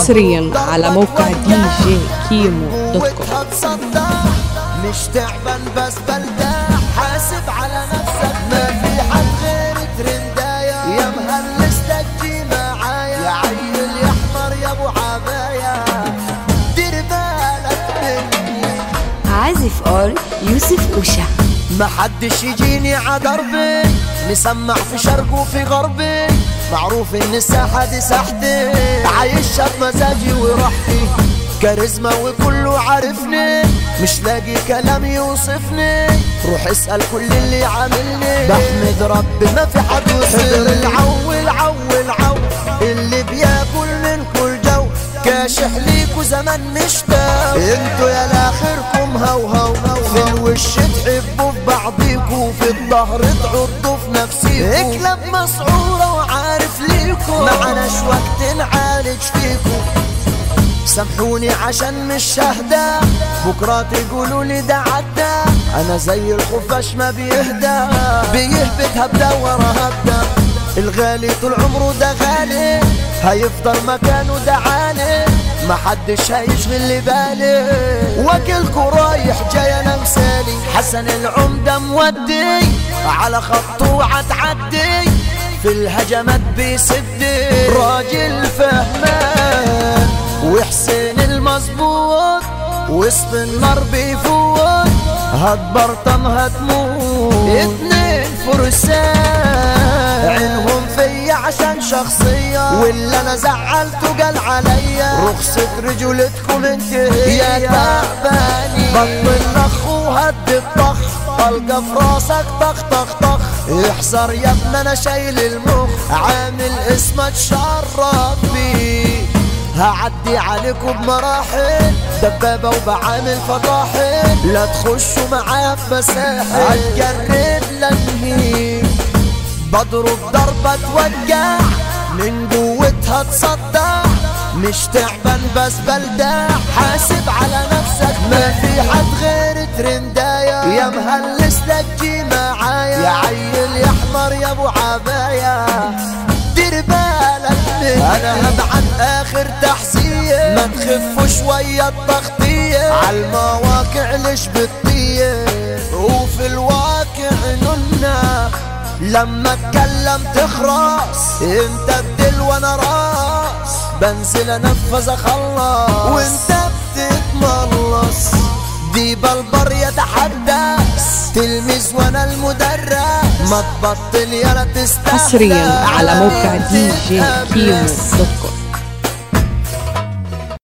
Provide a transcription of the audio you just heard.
حصريا على موقع دي جي كيمو دوت كوم وتتصدع مش تعبان بس بلدع حاسب على نفسك ما في حد غير ترندايا يا مهلس تجي معايا يا عيل يا احمر يا ابو عبايا دير بالك مني عازف ار يوسف أوشا ما حدش يجيني عضربي مسمع في شرق وفي غربي معروف ان الساحة دي ساحتي عايشها بمزاجي وراحتي كاريزما وكله عارفني مش لاقي كلام يوصفني روح اسأل كل اللي عاملني بحمد ربي ما في حد وصل العو العو العو اللي بياكل من كل جو كاشح ليكوا زمان مشتاق انتوا يا لاخركم هو هو في الوش تحبوا في بعضيكوا في الظهر تعضوا في نفسيكوا اكلب مسعورة وعارف ليكوا معناش وقت نعالج فيكوا سامحوني عشان مش شهدة بكرة تقولوا لي ده عدى انا زي الخفاش ما بيهدى بيهبط هبدة ورا هبدة الغالي طول عمره ده غالي هيفضل مكانه ده عالي محدش هيشغل لي بالي واكلكوا رايح جاي انا مثالي حسن العمدة مودي على خطه وعتعدي في الهجمات بيسدي راجل فهمان وحسين المظبوط وسط النار بيفوت هتبرطم هتموت اتنين فرسان عينهم فيا عشان شخصية واللي انا زعلته قال عليا رخصة رجولتكم انتهي يا تعباني بطل نخ وهد الطخ طلقة في راسك طخ طخ طخ احذر يا ابني انا شايل المخ عامل اسمك شرف بيه هعدي عليكم بمراحل دبابة وبعامل فضاحل لا تخشوا معايا في مساحل هتجرد لنهي بضرب ضربة توجع من جوتها تصدع مش تعبان بس بلدع حاسب على نفسك ما في حد غير ترندايا يا مهلس تجي معايا يا عيل يا احمر يا ابو عبايا دير بالك مني انا هبعت اخر تحذير ما تخفوا شوية التغطية عالمواقع ليش بتطير وفي الواقع ننا لما اتكلم تخرس انت الدل وانا راس بنزل انفذ اخلص وانت بتتملص دي بالبر يتحدث تلميذ وانا المدرس ما تبطل يا لا تستهدى حصريا على موقع دي جي تقابل. كيمو دوت كوم